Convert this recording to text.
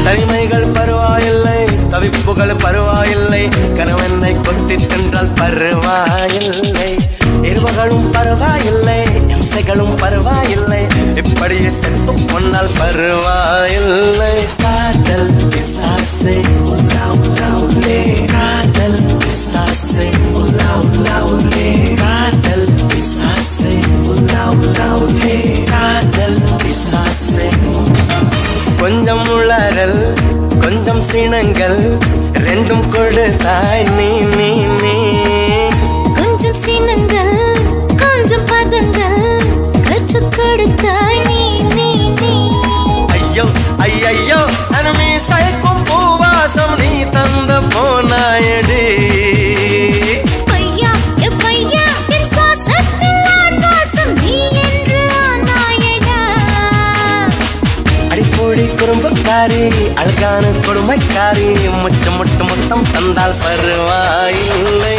தனிமைகள் பருவாயில்லை தவிப்புகள் பருவாயில்லை கணவனை கொட்டி தின்றால் பருவாயில்லை இருவகளும் பருவாயில்லை இம்சைகளும் பருவாயில்லை இப்படியே செத்து பொன்னால் பருவாயில்லை காதல் பிசாசே உலா உலா உலே காதல் பிசாசே உலா உலா உலே காதல் பிசாசே உலா உலா உலே காதல் பிசாசே கொஞ்சம் உளறல் கொஞ்சம் சினங்கள் ரெண்டும் கொடுத்தாய் நீ நீ நீ கொஞ்சம் சினங்கள் கொஞ்சம் பதங்கள் கற்றுக் கொடுத்தாய் நீ நீ நீ ஐயோ ஐயையோ அனுமி சைக்கும் பூவாசம் நீ தந்த போனாயடி பையா எ பையா என் சுவாசத்தில் நான் வாசம் நீ என்று ஆனாயடா அடிப்பொடி குறும்புக்காரி அழகான கொடுமைக்காரி முச்சம் முட்டு முத்தம் தந்தால் பருவாயில்லை